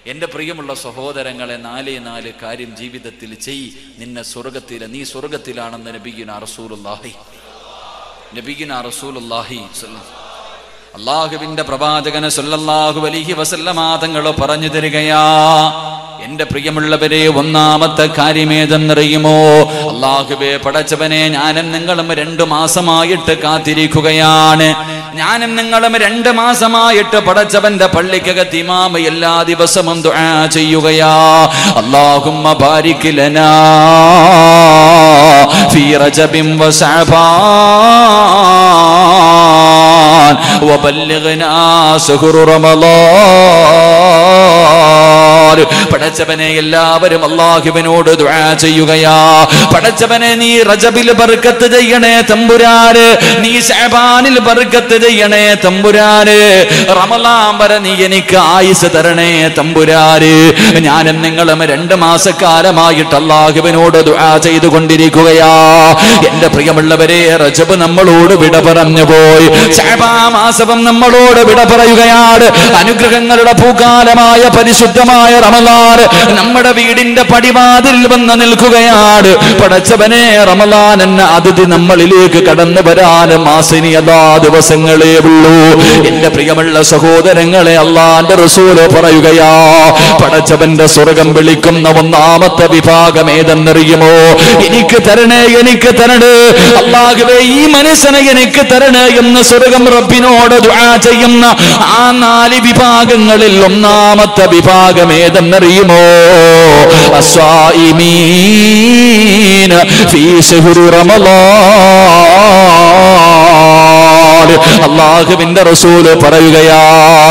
എൻ്റെ പ്രിയമുള്ള സഹോദരങ്ങളെ നാലേ നാല് കാര്യം ജീവിതത്തിൽ ചെയ് നിന്നെ സ്വർഗത്തിൽ നീ സ്വർഗത്തിലാണെന്ന് നബിഗിന റസൂലുല്ലാഹി നബിഗിന റസൂലുല്ലാഹി സ്വല്ലം. അള്ളാഹുവിന്റെ പ്രവാചകന് സല്ലല്ലാഹു അലൈഹി വസല്ലമാതങ്ങൾ പറഞ്ഞു തരികയാ എന്റെ പ്രിയമുള്ളവരെ ഒന്നാമത്തെ കാര്യമേതെന്നറിയുമോ അള്ളാഹുബെ പടച്ചവനെ ഞാനും നിങ്ങളും രണ്ടു മാസമായിട്ട് കാത്തിരിക്കുകയാണ് ഞാനും നിങ്ങളും രണ്ട് മാസമായിട്ട് പടച്ചവന്റെ പള്ളിക്കകത്ത് ഇമാമ എല്ലാ ദിവസവും ദുആ ചെയ്യുകയാ അള്ളാഹുമ്മ ബാരിക്കിലനാ ഫീ റജബിൻ വസഅബാൻ وبلغنا سهر رمضان പടച്ചവനെ എല്ലാവരും അള്ളാഹുവിനോട് ദുആ ചെയ്യുകയാ പടച്ചവനെ നീ റജബിൽ ബർക്കത്ത് ചെയ്യണേ തമ്പുരാന് നീ ശഅബാനിൽ ബർക്കത്ത് ചെയ്യണേ തമ്പുരാന് റമളാൻ വരെ നീ എനിക്ക് ആയുസ് തരണേ തമ്പുരാന് ഞാനും നിങ്ങളും രണ്ട് മാസക്കാലമായിട്ട് അള്ളാഹുവിനോട് ദുആ ചെയ്തുകൊണ്ടിരിക്കുകയാ എന്റെ പ്രിയമുള്ളവരെ റജബ് നമ്മളോട് വിട പറഞ്ഞു പോയി ശഅബാ മാസവും നമ്മളോട് വിട പറയുകയാണ് അനുഗ്രഹങ്ങളുടെ പൂക്കാലമായ പരിശുദ്ധമായ റമലാൻ നമ്മുടെ വീടിന്റെ പടിവാതിൽ വന്ന് നിൽക്കുകയാണ് പടച്ചവനെ റമലാൻ എന്ന അതിഥി നമ്മളിലേക്ക് കടന്നു വരാൻ മാസിനി അതാ ദിവസങ്ങളേ ഉള്ളൂ എന്റെ പ്രിയമുള്ള സഹോദരങ്ങളെ അള്ളാന്റെ റസൂല് പറയുകയാ പടച്ചവന്റെ സ്വർഗം വിളിക്കുന്ന ഒന്നാമത്തെ വിഭാഗം ഏതെന്നറിയുമോ എനിക്ക് തരണേ എനിക്ക് തരണേ അള്ളാഹുവേ ഈ മനസ്സിനെ എനിക്ക് തരണേ എന്ന് സ്വർഗം റബ്ബിനോട് ദുആ ചെയ്യുന്ന ആ നാല് വിഭാഗങ്ങളിൽ ഒന്നാമത്തെ വിഭാഗം ഏതെന്നറിയുമോ അസ്വായിമീന ഫീ ശഹ്രി റമളാൻ അള്ളാഹുവിന്റെ റസൂല് പറയുകയാ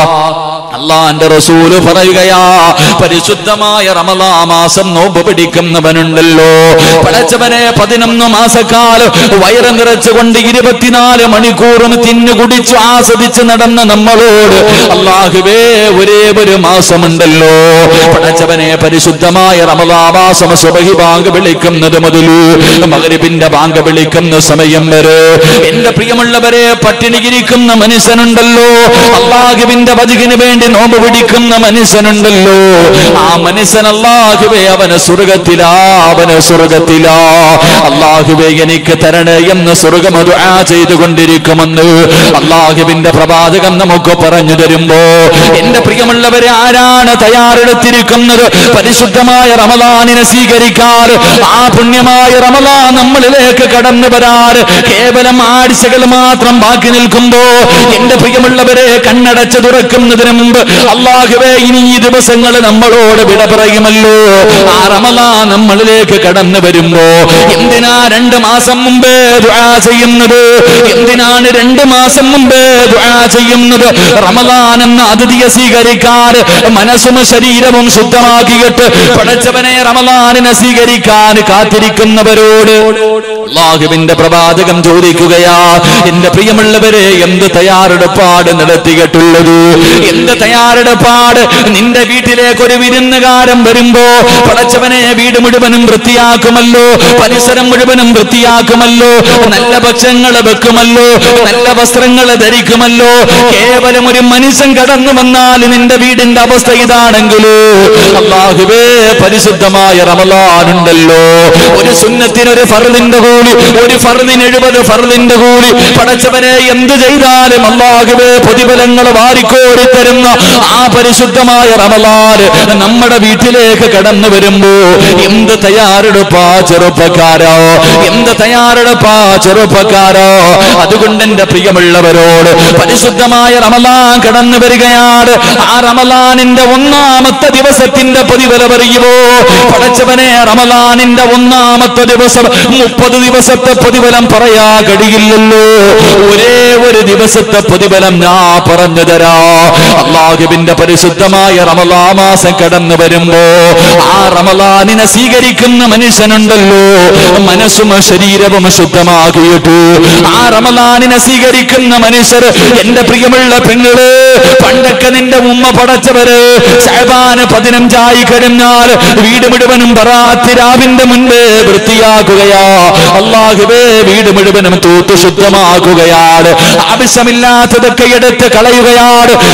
അള്ളാന്റെ റസൂല് പറയുകയാ പരിശുദ്ധമായ റമലാ മാസം നോമ്പ് പിടിക്കുന്നവനുണ്ടല്ലോ പടച്ചവനെ പതിനൊന്ന് മാസക്കാലം വയറ് നിറച്ചുകൊണ്ട് ഇരുപത്തിനാല് മണിക്കൂറും തിന്നു കുടിച്ചു ആസ്വദിച്ച് നടന്ന നമ്മളോട് അള്ളാഹുവേ ഒരേ ഒരു മാസമുണ്ടല്ലോ പടച്ചവനെ പരിശുദ്ധമായ റമലാ മാസം സുബഹി ബാങ്ക് വിളിക്കുന്നത് മുതലു മകരിബിന്റെ ബാങ്ക് വിളിക്കുന്ന സമയം വരെ എന്റെ പ്രിയമുള്ളവരെ പട്ടിണിയിരിക്കുന്ന മനുഷ്യനുണ്ടല്ലോ അള്ളാഹുവിന്റെ വചകിന് വേണ്ടി നോമ്പ് പിടിക്കുന്ന മനുഷ്യനുണ്ടല്ലോ ആ മനുഷ്യൻ അള്ളാഹുവേ അവന് സ്വർഗത്തിലാ അവന് സ്വർഗത്തിലാ അള്ളാഹുവേ എനിക്ക് തരണേ എന്ന് സ്വർഗം ദുആ ചെയ്തുകൊണ്ടിരിക്കുമെന്ന് അള്ളാഹുവിന്റെ പ്രവാചകം നമുക്ക് പറഞ്ഞു തരുമ്പോ എന്റെ പ്രിയമുള്ളവരെ ആരാണ് തയ്യാറെടുത്തിരിക്കുന്നത് പരിശുദ്ധമായ റമദാനിനെ സ്വീകരിക്കാൻ ആ പുണ്യമായ റമദാൻ നമ്മളിലേക്ക് കടന്നു വരാൻ കേവലം ആഴ്ചകൾ മാത്രം ബാക്കി നിൽക്കുമ്പോ എന്റെ പ്രിയമുള്ളവരെ കണ്ണടച്ച് തുറക്കുന്നതിന് മുമ്പ് അള്ളാഹുവേ ഇനി ഈ ദിവസങ്ങൾ നമ്മളോട് വിട പറയുമല്ലോ ആ റമദാ നമ്മളിലേക്ക് കടന്നു വരുമ്പോ എന്തിനാ രണ്ട് മാസം മുമ്പേ ദുആ ചെയ്യുന്നത് എന്തിനാണ് രണ്ട് മാസം മുമ്പേ ദുആ ചെയ്യുന്നത് റമദാൻ എന്ന അതിഥിയെ സ്വീകരിക്കാൻ മനസ്സും ശരീരവും ശുദ്ധമാക്കിയിട്ട് പടച്ചവനെ റമദാനിനെ സ്വീകരിക്കാൻ കാത്തിരിക്കുന്നവരോട് അള്ളാഹുവിന്റെ പ്രവാചകം ചോദിക്കുകയാ എന്റെ പ്രിയമുള്ളവരെ എന്ത് തയ്യാറെടുപ്പാട് നടത്തിയിട്ടുള്ളത് എന്ത് തയ്യാറെടുപ്പാട് നിന്റെ വീട്ടിലേക്ക് ഒരു വിരുന്നുകാരൻ വരുമ്പോ പടച്ചവനെ വീട് മുഴുവനും വൃത്തിയാക്കുമല്ലോ പരിസരം മുഴുവനും വൃത്തിയാക്കുമല്ലോ നല്ല ഭക്ഷങ്ങൾ വെക്കുമല്ലോ നല്ല വസ്ത്രങ്ങൾ ധരിക്കുമല്ലോ കേവലം ഒരു മനുഷ്യൻ കടന്നു വന്നാൽ നിന്റെ വീടിന്റെ അവസ്ഥ ഇതാണെങ്കിലോ അള്ളാഹുവേ പരിശുദ്ധമായ റമലാനുണ്ടല്ലോ ഒരു സുന്നത്തിനൊരു ഫർദിന്റെ കൂലി ഒരു ഫർദിന് എഴുപത് ഫർദിന്റെ കൂലി പടച്ചവനെ എന്ത് ചെയ്താലും അള്ളാഹുവേ പ്രതിഫലങ്ങൾ വാരിക്കോരി തരുന്ന ആ പരിശുദ്ധമായ റമലാൻ നമ്മുടെ വീട്ടിലേക്ക് കടന്നു വരുമ്പോ എന്ത് തയ്യാറെടുപ്പാ ചെറുപ്പക്കാരോ എന്ത് തയ്യാറെടുപ്പാ ചെറുപ്പക്കാരോ അതുകൊണ്ട് എന്റെ പ്രിയമുള്ളവരോട് പരിശുദ്ധമായ റമലാൻ കടന്നു വരികയാണ് ആ റമലാനിന്റെ ഒന്നാമത്തെ ദിവസത്തിന്റെ പ്രതിഫലം അറിയുമോ പടച്ചവനെ റമലാനിന്റെ ഒന്നാമത്തെ ദിവസം മുപ്പത് ദിവസത്തെ പ്രതിഫലം പറയാ കഴിയില്ലല്ലോ ഒരേ ഒരു ദിവസത്തെ പ്രതിഫലം ഞാൻ പറഞ്ഞു തരാ അള്ളാഹുവിന്റെ പരിശുദ്ധമായ റമലാ മാസം കടന്നു വരുമ്പോ ആ റമലാനിനെ സ്വീകരിക്കുന്ന മനുഷ്യനുണ്ടല്ലോ മനസ്സും ശരീരവും ശുദ്ധമാക്കിയിട്ടു ആ റമലാനിനെ സ്വീകരിക്കുന്ന മനുഷ്യർ എന്റെ പ്രിയമുള്ള പെങ്ങള് പണ്ടൊക്കെ നിന്റെ ഉമ്മ പടച്ചവര് ശൈബാന് പതിനഞ്ചായി കഴിഞ്ഞാൽ വീട് മുഴുവനും പറാത്തിരാവിന്റെ മുൻപേ വൃത്തിയാക്കുകയാ അള്ളാഹുവേ വീട് മുഴുവനും തൂത്ത് ശുദ്ധമാക്കുകയാണ് ആവശ്യമില്ലാത്തതൊക്കെ എടുത്ത് കളയുകയാണ് പരിസര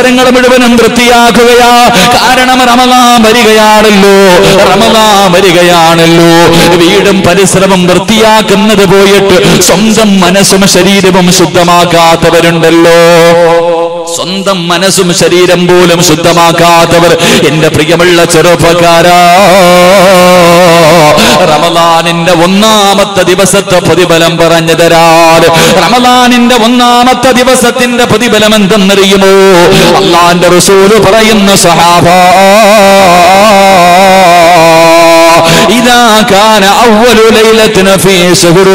പരിസരങ്ങൾ മുഴുവനും വൃത്തിയാക്കുകയാ കാരണം റമദാൻ വരികയാണല്ലോ റമദാൻ വരികയാണല്ലോ വീടും പരിസരവും വൃത്തിയാക്കുന്നത് പോയിട്ട് സ്വന്തം മനസ്സും ശരീരവും ശുദ്ധമാക്കാത്തവരുണ്ടല്ലോ സ്വന്തം മനസ്സും ശരീരം പോലും ശുദ്ധമാക്കാത്തവർ എന്റെ പ്രിയമുള്ള ചെറുപ്പക്കാരാ റമദാനിന്റെ ഒന്നാമത്തെ ദിവസത്തെ പ്രതിഫലം പറഞ്ഞു തരാൻ റമദാനിന്റെ ഒന്നാമത്തെ ദിവസത്തിന്റെ പ്രതിഫലം എന്തെന്നറിയുമോ അള്ളാന്റെ റസൂല് പറയുന്ന സഹാബ ഇതാ കാന അവലു ലൈലത്തിന് ഫീ ശഹുർ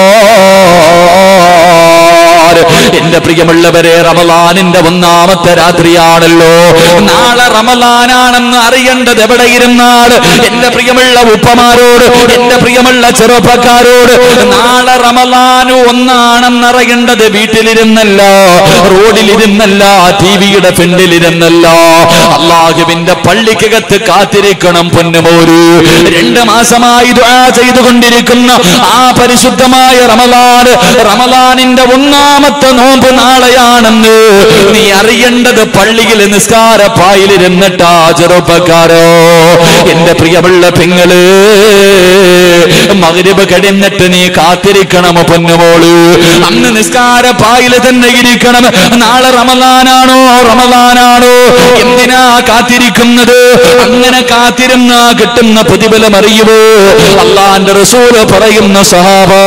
റമളാൻ എന്റെ പ്രിയമുള്ളവരെ റമലാനിന്റെ ഒന്നാമത്തെ രാത്രിയാണല്ലോ നാളെ റമലാനാണെന്ന് അറിയേണ്ടത് എവിടെ ഇരുന്നാൽ എന്റെ പ്രിയമുള്ള ഉപ്പമാരോട് എന്റെ പ്രിയമുള്ള ചെറുപ്പക്കാരോട് നാളെ റമലാനു ഒന്നാണെന്ന് അറിയേണ്ടത് വീട്ടിലിരുന്നല്ല റോഡിലിരുന്നല്ല ടി വിയുടെ ഫ്രണ്ടിലിരുന്നല്ല അള്ളാഹുവിന്റെ പള്ളിക്കകത്ത് കാത്തിരിക്കണം പൊന്നുമോരു രണ്ട് മാസമായി ദുആ ചെയ്തുകൊണ്ടിരിക്കുന്ന ആ പരിശുദ്ധമായ റമലാൻ റമലാനിന്റെ ഒന്നാമത്തെ നോമ്പ് നാളെയാണെന്ന് നീ അറിയേണ്ടത് പള്ളിയിൽ നിസ്കാര പായിലിരുന്നിട്ടാ ചെറുപ്പക്കാരോ എന്റെ പ്രിയമുള്ള പെങ്ങള് മകരിബ് കഴിഞ്ഞിട്ട് നീ കാത്തിരിക്കണം പൊന്നുമോള് അന്ന് നിസ്കാര പായിൽ തന്നെ ഇരിക്കണം നാളെ റമലാനാണോ റമലാനാണോ എന്തിനാ കാത്തിരിക്കുന്നത് അങ്ങനെ കാത്തിരുന്ന കിട്ടുന്ന പ്രതിഫലം അറിയുമോ അള്ളാന്റെ റസൂല് പറയുന്ന സഹാബാ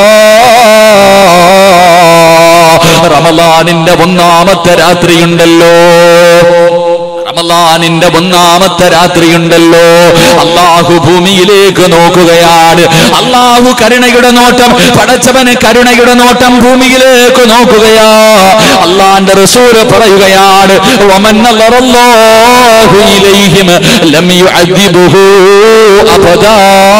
റമലാനിന്റെ ഒന്നാമത്തെ രാത്രിയുണ്ടല്ലോ റമലാനിന്റെ ഒന്നാമത്തെ രാത്രിയുണ്ടല്ലോ അള്ളാഹു ഭൂമിയിലേക്ക് നോക്കുകയാണ് അള്ളാഹു കരുണയുടെ നോട്ടം പടച്ചവന് കരുണയുടെ നോട്ടം ഭൂമിയിലേക്ക് നോക്കുകയാ അള്ളാന്റെ റസൂല് പറയുകയാണ് വമൻ നളറല്ലാഹു ഇലൈഹിം ലം യുഅദ്ദിബുഹു അബദാ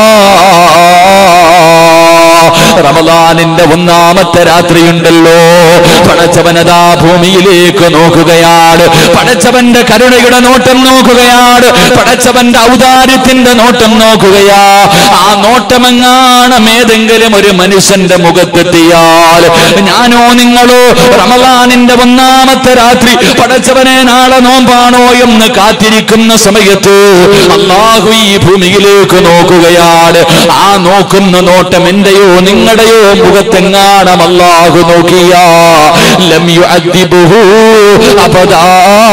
റമദാനിന്റെ ഒന്നാമത്തെ രാത്രിയുണ്ടല്ലോ പടച്ചവനതാ ഭൂമിയിലേക്ക് നോക്കുകയാണ് പടച്ചവന്റെ കരുണയുടെ നോട്ടം നോക്കുകയാണ് പടച്ചവന്റെ ഔദാര്യത്തിന്റെ നോട്ടം നോക്കുകയാ ആ നോട്ടമെങ്ങാണം ഏതെങ്കിലും ഒരു മനുഷ്യന്റെ മുഖത്തെത്തിയാൽ ഞാനോ നിങ്ങളോ റമദാനിന്റെ ഒന്നാമത്തെ രാത്രി പടച്ചവനെ നാളെ നോമ്പാണോ എന്ന് കാത്തിരിക്കുന്ന സമയത്ത് അള്ളാഹു ഈ ഭൂമിയിലേക്ക് നോക്കുകയാണ് ആ നോക്കുന്ന നോട്ടം എന്റെയോ നിങ്ങളുടെയോ മുഖത്തെങ്ങാണം അള്ളാഹു നോക്കിയാ ലം യുഅദ്ദിബുഹു അബദാ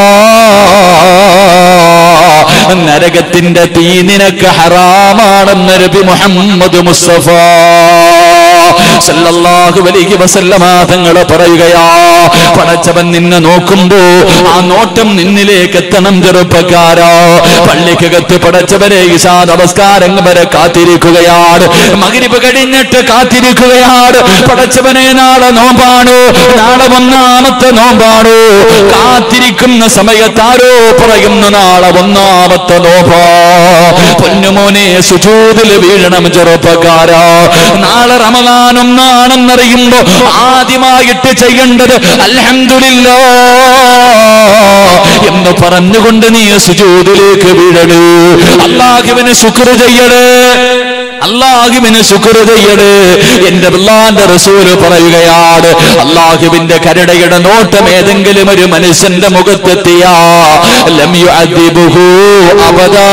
നരകത്തിന്റെ തീ നിനക്ക് ഹറാമാണെന്ന് നബി മുഹമ്മദ് മുസ്തഫ സല്ലല്ലാഹു അലൈഹി വസല്ലമ തങ്ങൾ പറയുകയാ പടച്ചവൻ നിന്നെ നോക്കുമ്പോ ആ നോട്ടം നിന്നിലേക്ക് എത്തണം ചെറുപ്പക്കാരാ പള്ളിക്കകത്ത് പടച്ചവനെ ഇശാ നമസ്കാരം വരെ കാത്തിരിക്കുകയാണ് മകരിപ്പ് കഴിഞ്ഞിട്ട് കാത്തിരിക്കുകയാണ് പടച്ചവനെ നാളെ നോമ്പാണോ നാളെ ഒന്നാമത്തെ നോമ്പാണോ കാത്തിരിക്കുന്ന സമയത്താരോ പറയുന്നു നാളെ ഒന്നാമത്തെ നോമ്പാ പൊന്നുമോനെ സുജൂതിൽ വീഴണം ചെറുപ്പക്കാരാ നാളെ റമദാൻ ഒന്നാണെന്നറിയുമ്പോ ആദ്യമായിട്ട് ചെയ്യേണ്ടത് അൽഹംദുലില്ലാ എന്ന് പറഞ്ഞുകൊണ്ട് നീ സുജൂതിലേക്ക് വീഴണു അള്ളാഹുവിന് ശുക്ർ ചെയ്യണേ അള്ളാഹുവിന് ശുക്ർ ചെയ്യണേ എന്റെ അള്ളാന്റെ റസൂല് പറയുകയാണ് അള്ളാഹുവിന്റെ കരുണയുടെ നോട്ടം ഏതെങ്കിലും ഒരു മനുഷ്യന്റെ മുഖത്തെത്തിയാ ലം യുഅദ്ദിബുഹു അബദാ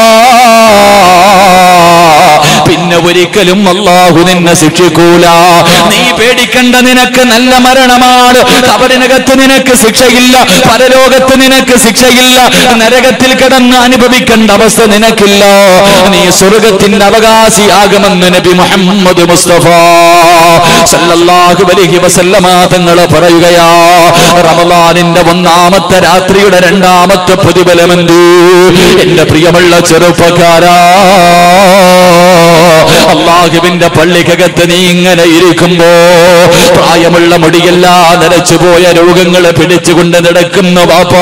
പിന്നെ ഒരിക്കലും അള്ളാഹു നിന്നെ ശിക്ഷിക്കൂല നീ പേടിക്കണ്ട നിനക്ക് നല്ല മരണമാണ് കബറിനകത്ത് നിനക്ക് ശിക്ഷയില്ല പരലോകത്ത് നിനക്ക് ശിക്ഷയില്ല നരകത്തിൽ കിടന്ന് അനുഭവിക്കേണ്ട അവസ്ഥ നിനക്കില്ല നീ സ്വർഗത്തിന്റെ അവകാശിയാകുമെന്ന് നബി മുഹമ്മദ് മുസ്തഫ സല്ലല്ലാഹു അലൈഹി വസല്ലമ തങ്ങൾ പറയുകയാ റമദാനിന്റെ ഒന്നാമത്തെ രാത്രിയുടെ രണ്ടാമത്തെ പ്രതിഫലമെന്ത് എന്റെ പ്രിയമുള്ള ചെറുപ്പക്കാരാ അള്ളാഹുവിന്റെ പള്ളിക്കകത്ത് നീ ഇങ്ങനെ ഇരിക്കുമ്പോ പ്രായമുള്ള മുടിയെല്ലാം നരച്ചുപോയ രോഗങ്ങളെ പിടിച്ചുകൊണ്ട് നടക്കുന്നു വാപ്പോ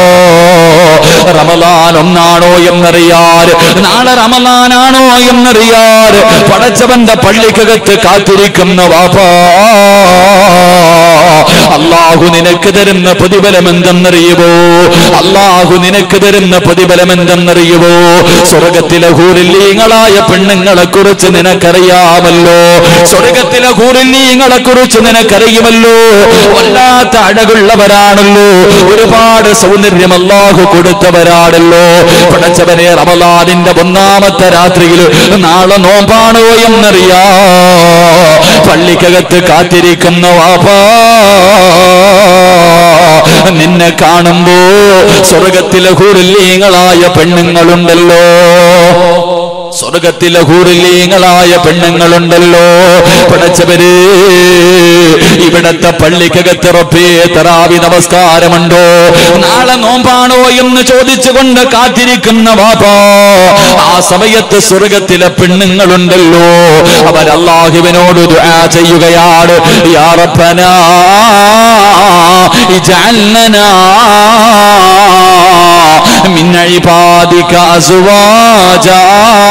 റമലാൻ ഒന്നാണോ എന്നറിയാൻ നാളെ റമലാനാണോ എന്നറിയാൻ പടച്ചവന്റെ പള്ളിക്കകത്ത് കാത്തിരിക്കുന്ന വാപ്പാ അള്ളാഹു നിനക്ക് തരുന്ന പ്രതിഫലം എന്തെന്നറിയുമോ അള്ളാഹു നിനക്ക് തരുന്ന പ്രതിഫലം എന്തെന്നറിയുമോ സ്വർഗത്തിലെ ഹൂരില്ലീങ്ങളായ പെണ്ണുങ്ങളെ കുറിച്ച് നിനക്കറിയാമല്ലോ സ്വർഗത്തിലെ ഹൂരില്ലീങ്ങളെ കുറിച്ച് നിനക്കറിയുമല്ലോ വല്ലാത്ത അഴകുള്ളവരാണല്ലോ ഒരുപാട് സൗന്ദര്യം അള്ളാഹു കൊടുത്തവരാണല്ലോ പടച്ചവനെ റമലാദിന്റെ ഒന്നാമത്തെ രാത്രിയിൽ നാളെ നോമ്പാണോ എന്നറിയാ പള്ളിക്കകത്ത് കാത്തിരിക്കുന്ന വാപ്പാ നിന്നെ കാണുമ്പോ സ്വർഗത്തിലെ ഹൂറില്ലീങ്ങളായ പെണ്ണുങ്ങളുണ്ടല്ലോ സ്വർഗത്തിലെ ഹൂറില്ലീങ്ങളായ പെണ്ണുങ്ങളുണ്ടല്ലോ പടച്ചവര് ഇവിടത്തെ പള്ളിക്കകത്ത് റബ്ബേ തറാവി നമസ്കാരമുണ്ടോ നാളെ നോമ്പാണോ എന്ന് ചോദിച്ചുകൊണ്ട് കാത്തിരിക്കുന്ന വാപ്പാ ആ സമയത്ത് സ്വർഗത്തിലെ പെണ്ണുങ്ങളുണ്ടല്ലോ അവർ അള്ളാഹുവിനോട് ദുആ ചെയ്യുകയാണ് യാ റബ്ബനാ ഇജഅൽനനാ മിൻ ഇബാദിക അസ്വാജാ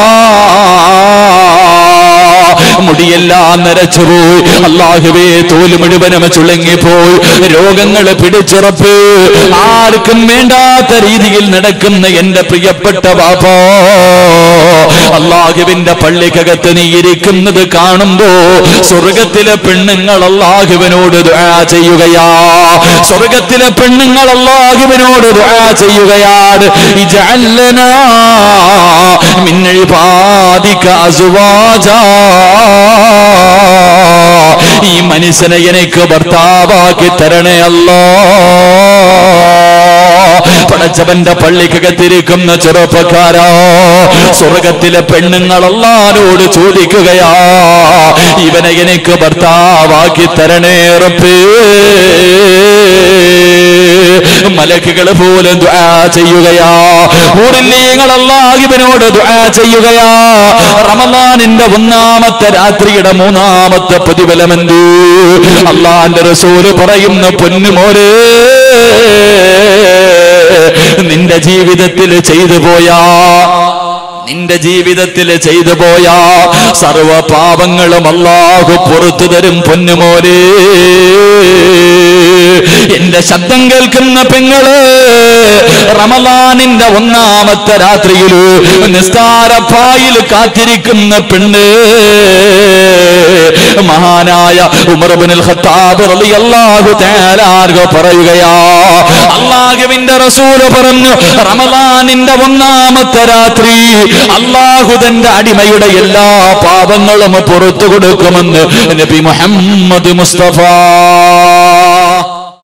മുടിയെല്ലാം നരച്ചുപോയി അള്ളാഹുവേ തോല് മുഴുവനും ചുളുങ്ങിപ്പോയി രോഗങ്ങൾ പിടിച്ചുറപ്പ് ആർക്കും വേണ്ടാത്ത രീതിയിൽ നടക്കുന്ന എന്റെ പ്രിയപ്പെട്ട ബാബോ അള്ളാഹുവിന്റെ പള്ളിക്കകത്ത് നീ ഇരിക്കുന്നത് കാണുമ്പോ സ്വർഗത്തിലെ പെണ്ണുങ്ങൾ അള്ളാഹുവിനോട് ദുആ ചെയ്യുകയാ സ്വർഗത്തിലെ പെണ്ണുങ്ങൾ അള്ളാഹുവിനോട് ദുആ ചെയ്യുകയാണ് ഇജഅല്ലനാ മിൻ ഇബാദിക അസ്വാജാ ഈ മനുഷ്യനെ എനിക്ക് ഭർത്താവാക്കി തരണേ അല്ലോ പടച്ചവന്റെ പള്ളിക്കകത്തിരിക്കുന്ന ചെറുപ്പക്കാരാ സ്വർഗത്തിലെ പെണ്ണുങ്ങൾ അല്ലാരോട് ചോദിക്കുകയാ ഇവനെ എനിക്ക് ഭർത്താവാക്കി തരണേ റബ്ബേ മലക്കുകൾ പോലും ദുആ ചെയ്യുകയാ ഊരില്ലീങ്ങൾ അല്ലാഹിബിനോട് ദുആ ചെയ്യുകയാ റമദാനിന്റെ ഒന്നാമത്തെ രാത്രിയുടെ മൂന്നാമത്തെ പ്രതിഫലമെന്ത് അള്ളാന്റെ റസൂല് പറയുന്ന പൊന്നുമോരേ നിന്റെ ജീവിതത്തിൽ ചെയ്തു പോയാ നിന്റെ ജീവിതത്തിൽ ചെയ്തു പോയ സർവ പാപങ്ങളും അല്ലാഹു പുറത്തു തരും പൊന്നുമോരേ എന്റെ ശബ്ദം കേൾക്കുന്ന പെങ്ങള് റമലാനിന്റെ ഒന്നാമത്തെ രാത്രിയിൽ നിസ്കാരപ്പായിൽ കാത്തിരിക്കുന്ന പെണ്ണ് മഹാനായ ഉമർബിനുൽ ഖത്താബ് റളിയല്ലാഹു തആല ആർഗോ പറയുകയാ അള്ളാഹുവിന്റെ റസൂല് പറഞ്ഞു റമലാനിന്റെ ഒന്നാമത്തെ രാത്രി അള്ളാഹു തന്റെ അടിമയുടെ എല്ലാ പാപങ്ങളും പുറത്തു കൊടുക്കുമെന്ന് നബി മുഹമ്മദ് മുസ്തഫ